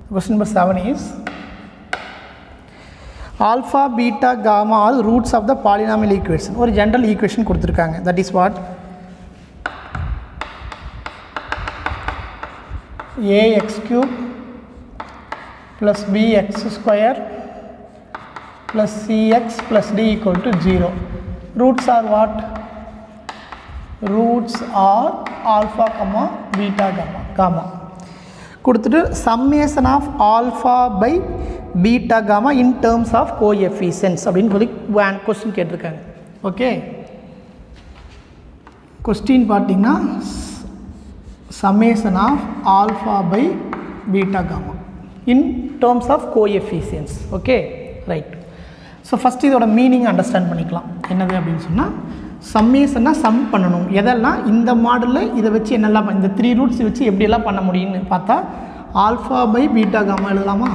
Question number 7 is alpha, beta, gamma all roots of the polynomial equation. ஒரு general equation கொடுத்துருக்காங்க that is what ax cube plus bx square plus cx plus d equal to 0. Roots are what? Roots are alpha, comma, beta, gamma. gamma. கொடுத்துட்டு summation of alpha by beta gamma in terms of coefficients அப்படின்னு சொல்லி question கேட்டிருக்காங்க okay question பார்த்தீங்கன்னா summation of alpha by beta gamma in terms of coefficients okay right so first இதோட meaning understand பண்ணிக்கலாம் என்னது அப்படின்னு சொன்னால் சம்மேஷன்னா சம் பண்ணணும் எதெல்லாம் இந்த மாடலில் இதை வச்சு என்னெல்லாம் பண்- இந்த த்ரீ ரூட்ஸ் வச்சு எப்படியெல்லாம் பண்ண முடியும்னு பார்த்தா ஆல்ஃபா பை பீட்டா காமா எழுதலாமா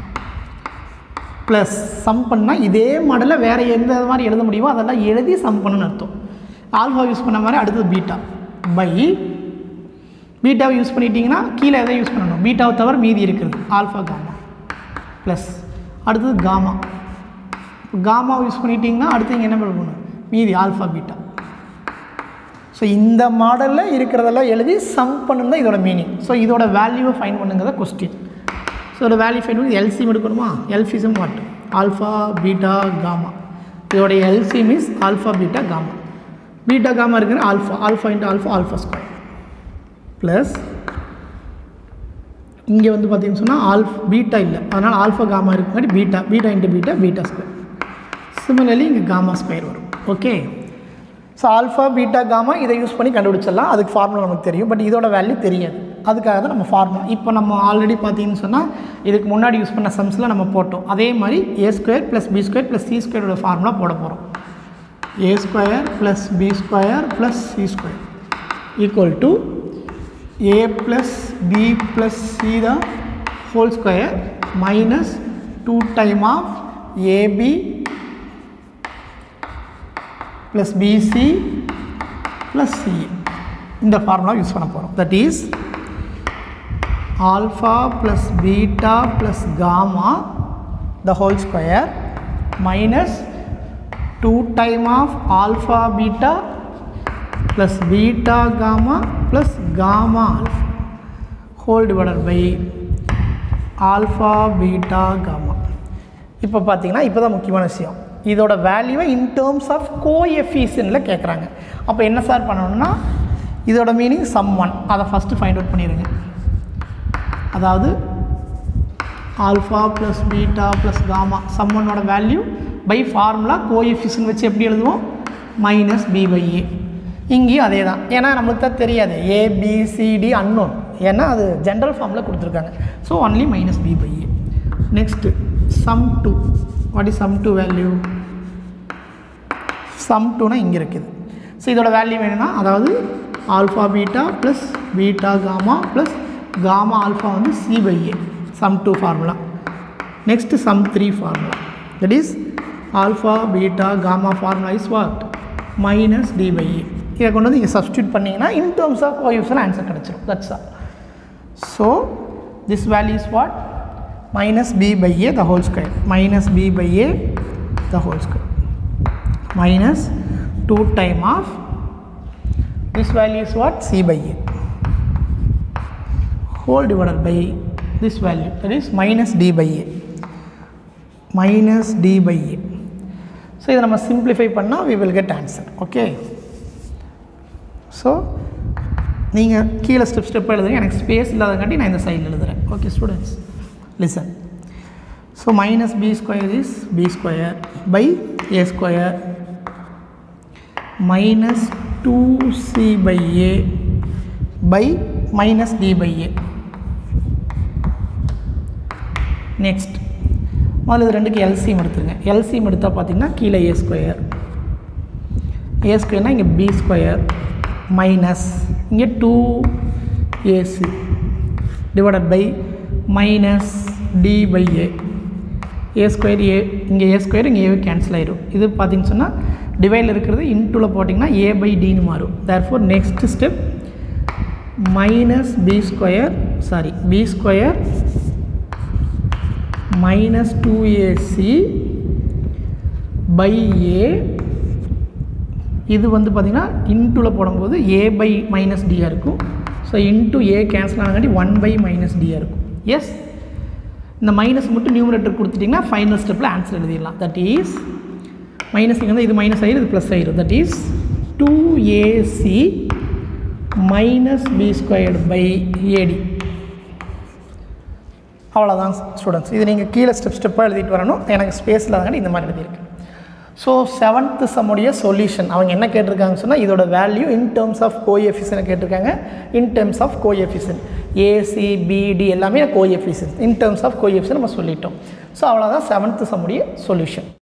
ப்ளஸ் சம் பண்ணால் இதே மாடலில் வேறு எந்த மாதிரி எழுத முடியுமோ அதெல்லாம் எழுதி சம் பண்ணணும்னு அர்த்தம் ஆல்ஃபா யூஸ் பண்ண மாதிரி அடுத்தது பீட்டா பை பீட்டாவை யூஸ் பண்ணிட்டீங்கன்னா கீழே எதை யூஸ் பண்ணணும் பீட்டாவை தவிர மீதி இருக்கிறது ஆல்ஃபா காமா ப்ளஸ் அடுத்தது காமா காமாவை யூஸ் பண்ணிட்டீங்கன்னா அடுத்து இங்கே என்ன பண்ணணும் மீதி ஆல்ஃபா பீட்டா ஸோ இந்த மாடலில் இருக்கிறதெல்லாம் எழுதி சம் பண்ணுன்னு தான் இதோட மீனிங் ஸோ இதோட வேல்யூவை ஃபைன் பண்ணுங்கிறத கொஸ்டின் ஸோ இதோட வேல்யூ ஃபைன் பண்ணி எல்சிஎம் எடுக்கணுமா LCM what alpha beta gamma இதோட LCM is alpha beta gamma beta gamma இருக்கிற alpha alpha into alpha alpha square plus இங்கே வந்து பார்த்தீங்கன்னு சொன்னால் ஆல்ஃப் பீட்டா இல்லை அதனால் ஆல்ஃபா காமா இருக்குங்காட்டி beta beta into beta beta square similarly இங்கே காமா ஸ்கொயர் வரும் okay so alpha beta gamma இதை யூஸ் பண்ணி கண்டுபிடிச்சிடலாம் அதுக்கு ஃபார்முலா நமக்கு தெரியும் பட் இதோட வேல்யூ தெரியாது அதுக்காக தான் நம்ம ஃபார்முலா இப்போ நம்ம ஆல்ரெடி பார்த்தீங்கன்னு சொன்னால் இதுக்கு முன்னாடி யூஸ் பண்ண சம்ஸில் நம்ம போட்டோம் அதே மாதிரி a square plus b square plus c ஸ்கொயரோட ஃபார்முலா போட போகிறோம் a square plus b square plus c square equal to a plus b plus c the whole square minus 2 time of ab plus bc plus c இந்த formula use பண்ண போகிறோம் that is alpha plus beta plus gamma the whole square minus two time of alpha beta plus beta gamma plus gamma alpha whole divided by alpha beta gamma இப்போ பார்த்தீங்கன்னா இப்போ தான் முக்கியமான விஷயம் இதோட வேல்யூவை இன் டேர்ம்ஸ் ஆஃப் கோஎஃபிஷியனில் கேட்குறாங்க அப்போ என்ன சார் பண்ணணும்னா இதோட மீனிங் சம் ஒன் அதை ஃபஸ்ட்டு ஃபைண்ட் அவுட் பண்ணிடுங்க அதாவது alpha plus beta plus gamma சம்மனோட வேல்யூ பை ஃபார்முலா கோஎஃபிஷியன் வச்சு எப்படி எழுதுவோம் மைனஸ் பி பை ஏ இங்கேயும் அதே தான் ஏன்னா நம்மளுக்கு தான் தெரியாது ஏபிசிடி அன்னோன் ஏன்னா அது ஜென்ரல் ஃபார்மில் கொடுத்துருக்காங்க so only minus b by a next sum two what is sum two value sum டூனா இங்கே இருக்குது ஸோ இதோட வேல்யூ வேணும்னா அதாவது alpha beta plus beta gamma plus gamma alpha வந்து c by a sum two formula next sum three formula that is alpha beta gamma formula is what minus D by a இதை கொண்டு வந்து இங்கே substitute பண்ணிங்கன்னா in terms of கோயூஸில் answer கிடச்சிரும் that's all so this value is what minus b by a the whole square minus b by a the whole square minus 2 time of this value is what c by a whole divided by this value that is minus d by a minus d by a so இதை நம்ம simplify பண்ணால் we will get answer okay so நீங்கள் கீழே step ஸ்டெப்பாக எழுதுங்க எனக்கு space இல்லாதங்காட்டி நான் இந்த சைடில் எழுதுகிறேன் okay students listen so minus B square is b square by a square minus two c by a by minus D by a next முதல்ல இது ரெண்டுக்கு எல்சிஎம் எடுத்துருங்க எல்சிஎம் எடுத்தால் பார்த்தீங்கன்னா கீழே ஏ ஸ்கொயர் ஏ ஸ்கொயர்னால் இங்கே பி ஸ்கொயர் மைனஸ் இங்கே two AC divided by minus D by A A square A இங்கே ஏ ஸ்கொயர் இங்கே ஏ கேன்சல் ஆயிரும் இது பார்த்தீங்கன்னு சொன்னால் டிவைடில் இருக்கிறது இன்டூவில் போட்டிங்கன்னா ஏ பை டின்னு மாறும் therefore next step minus B square sorry B square minus two AC by A இது வந்து பார்த்திங்கன்னா இன்டூவில் போடும்போது ஏ பை மைனஸ் டியாக இருக்கும் ஸோ இன்டூ ஏ கேன்சல் ஆனங்காட்டி ஒன் பை மைனஸ் டியாக இருக்கும் எஸ் இந்த மைனஸ் மட்டும் நியூமரேட்டர் கொடுத்துட்டிங்கன்னா ஃபைனல் ஸ்டெப்பில் ஆன்சர் எழுதிடலாம் தட் இஸ் மைனஸ் இங்கே வந்து இது மைனஸ் ஆயிரும் இது ப்ளஸ் ஆயிரும் that is two AC minus B squared by AD அவ்வளோதான் ஸ்டூடெண்ட்ஸ் இது நீங்கள் கீழே ஸ்டெப் ஸ்டெப்பாக எழுதிட்டு வரணும் எனக்கு ஸ்பேஸ் இல்லாதங்காட்டி இந்த மாதிரி எழுதியிருக்கு ஸோ செவன்த்து சம்முடைய சொல்யூஷன் அவங்க என்ன கேட்டிருக்காங்கன்னு சொன்னால் இதோட value in terms of coefficient கேட்டிருக்காங்க in terms of coefficient AC BD எல்லாமே coefficient in terms of coefficient நம்ம சொல்லிட்டோம் ஸோ அவ்வளோதான் செவன்த்து சம்முடைய சொல்யூஷன்